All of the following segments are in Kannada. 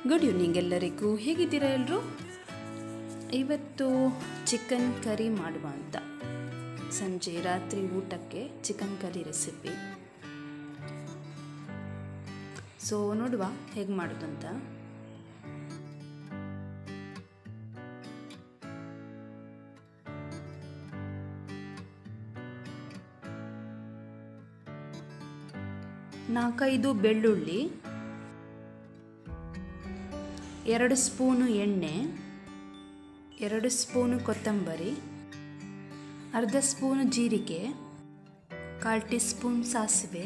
ಗುಡ್ ಈವ್ನಿಂಗ್ ಎಲ್ಲರಿಗೂ ಹೇಗಿದ್ದೀರಾ ಎಲ್ಲರೂ ಇವತ್ತು ಚಿಕನ್ ಕರಿ ಮಾಡುವ ಅಂತ ಸಂಜೆ ರಾತ್ರಿ ಊಟಕ್ಕೆ ಚಿಕನ್ ಕರಿ ರೆಸಿಪಿ ಸೊ ನೋಡುವ ಹೇಗೆ ಮಾಡೋದು ಅಂತ ನಾಲ್ಕೈದು ಬೆಳ್ಳುಳ್ಳಿ ಎರಡು ಸ್ಪೂನು ಎಣ್ಣೆ ಎರಡು ಸ್ಪೂನು ಕೊತ್ತಂಬರಿ ಅರ್ಧ ಸ್ಪೂನು ಜೀರಿಗೆ ಕಾಲು ಟೀ ಸ್ಪೂನ್ ಸಾಸಿವೆ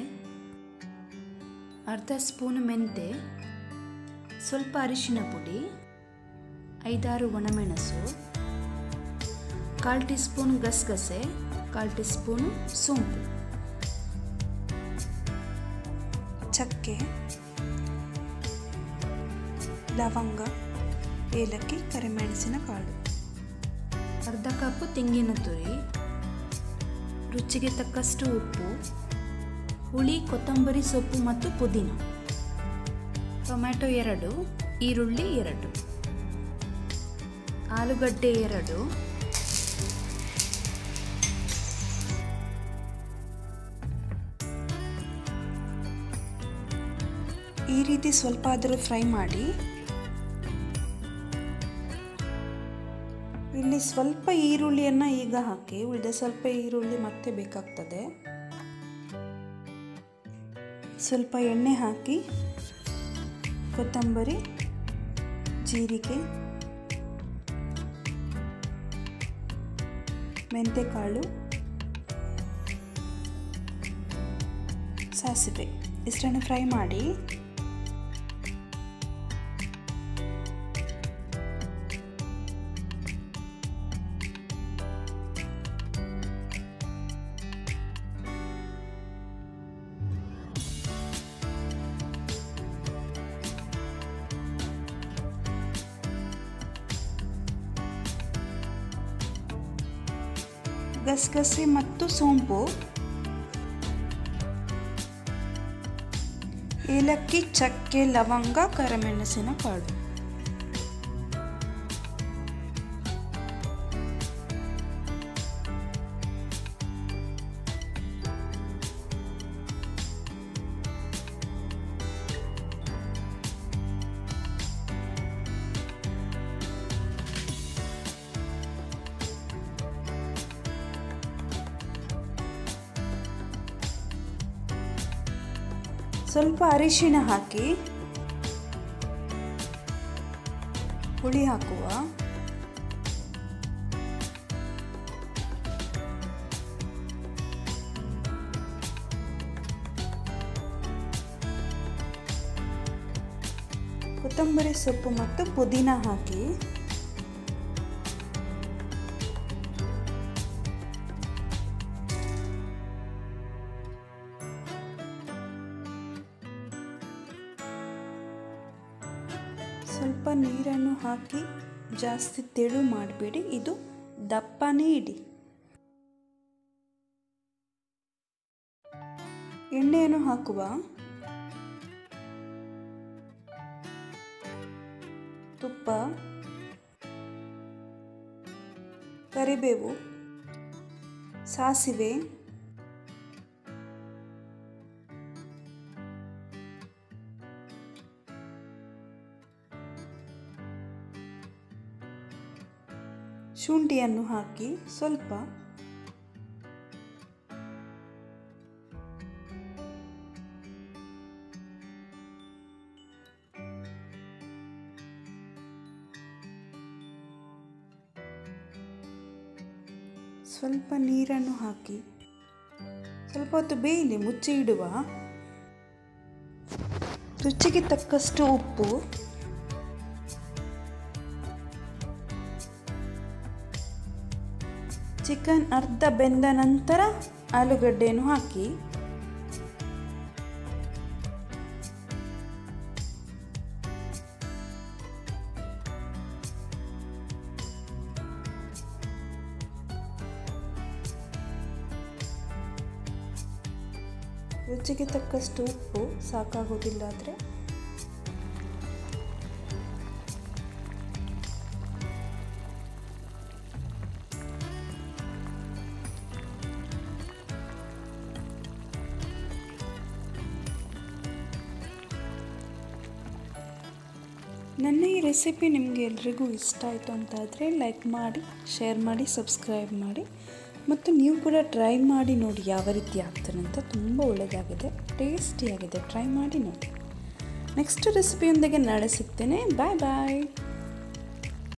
ಅರ್ಧ ಸ್ಪೂನು ಮೆಂತೆ ಸ್ವಲ್ಪ ಅರಿಶಿನ ಪುಡಿ ಐದಾರು ಒಣಮೆಣಸು ಕಾಲು ಟೀ ಸ್ಪೂನ್ ಗಸಗಸೆ ಕಾಲು ಟೀ ಸ್ಪೂನು ಸೋಂಪು ಚಕ್ಕೆ ಲವಂಗ ಏಲಕ್ಕಿ ಕರಿಮೆಣಸಿನ ಕಾಳು ಅರ್ಧ ಕಪ್ಪು ತೆಂಗಿನ ತುರಿ ರುಚಿಗೆ ತಕ್ಕಷ್ಟು ಉಪ್ಪು ಹುಳಿ ಕೊತ್ತಂಬರಿ ಸೊಪ್ಪು ಮತ್ತು ಪುದೀನ ಟೊಮ್ಯಾಟೊ ಎರಡು ಈರುಳ್ಳಿ ಎರಡು ಆಲೂಗಡ್ಡೆ ಎರಡು ಈ ರೀತಿ ಸ್ವಲ್ಪ ಆದರೂ ಫ್ರೈ ಮಾಡಿ ಇಲ್ಲಿ ಸ್ವಲ್ಪ ಈರುಳ್ಳಿಯನ್ನು ಈಗ ಹಾಕಿ ಉಳಿದ ಸ್ವಲ್ಪ ಈರುಳ್ಳಿ ಮತ್ತೆ ಬೇಕಾಗ್ತದೆ ಸ್ವಲ್ಪ ಎಣ್ಣೆ ಹಾಕಿ ಕೊತ್ತಂಬರಿ ಜೀರಿಗೆ ಮೆಂತೆಕಾಳು ಸಾಸಿವೆ ಇಷ್ಟನ್ನು ಫ್ರೈ ಮಾಡಿ ಗಸಗಸೆ ಮತ್ತು ಸೋಂಪು ಏಲಕ್ಕಿ ಚಕ್ಕೆ ಲವಂಗ ಕರಿಮೆಣಸಿನ ಕಾಳು ಸ್ವಲ್ಪ ಅರಿಶಿಣ ಹಾಕಿ ಹುಳಿ ಹಾಕುವ ಕೊತ್ತಂಬರಿ ಸೊಪ್ಪು ಮತ್ತು ಪುದೀನ ಹಾಕಿ ಸ್ವಲ್ಪ ನೀರನ್ನು ಹಾಕಿ ಜಾಸ್ತಿ ತೆಳು ಮಾಡಬೇಡಿ ಇದು ದಪ್ಪನೇ ಇಡಿ ಎಣ್ಣೆಯನ್ನು ಹಾಕುವ ತುಪ್ಪ ಕರಿಬೇವು ಸಾಸಿವೆ ಶುಂಠಿಯನ್ನು ಹಾಕಿ ಸ್ವಲ್ಪ ಸ್ವಲ್ಪ ನೀರನ್ನು ಹಾಕಿ ಸ್ವಲ್ಪ ಹೊತ್ತು ಬೇಯಲಿ ಮುಚ್ಚಿ ಇಡುವ ರುಚಿಗೆ ತಕ್ಕಷ್ಟು ಉಪ್ಪು ಚಿಕನ್ ಅರ್ಧ ಬೆಂದ ನಂತರ ಆಲೂಗಡ್ಡೆಯನ್ನು ಹಾಕಿ ರುಚಿಗೆ ತಕ್ಕಷ್ಟು ಉಪ್ಪು ಸಾಕಾಗೋದಿಲ್ಲ ಆದರೆ ನನ್ನ ಈ ರೆಸಿಪಿ ನಿಮಗೆ ಎಲ್ರಿಗೂ ಇಷ್ಟ ಆಯಿತು ಅಂತಾದರೆ ಲೈಕ್ ಮಾಡಿ ಶೇರ್ ಮಾಡಿ ಸಬ್ಸ್ಕ್ರೈಬ್ ಮಾಡಿ ಮತ್ತು ನೀವು ಕೂಡ ಟ್ರೈ ಮಾಡಿ ನೋಡಿ ಯಾವ ರೀತಿ ಆಗ್ತಾರೆ ಅಂತ ತುಂಬ ಒಳ್ಳೆಯದಾಗಿದೆ ಟೇಸ್ಟಿಯಾಗಿದೆ ಟ್ರೈ ಮಾಡಿ ನೋಡಿ ನೆಕ್ಸ್ಟ್ ರೆಸಿಪಿಯೊಂದಿಗೆ ನಾಳೆ ಸಿಗ್ತೇನೆ ಬಾಯ್ ಬಾಯ್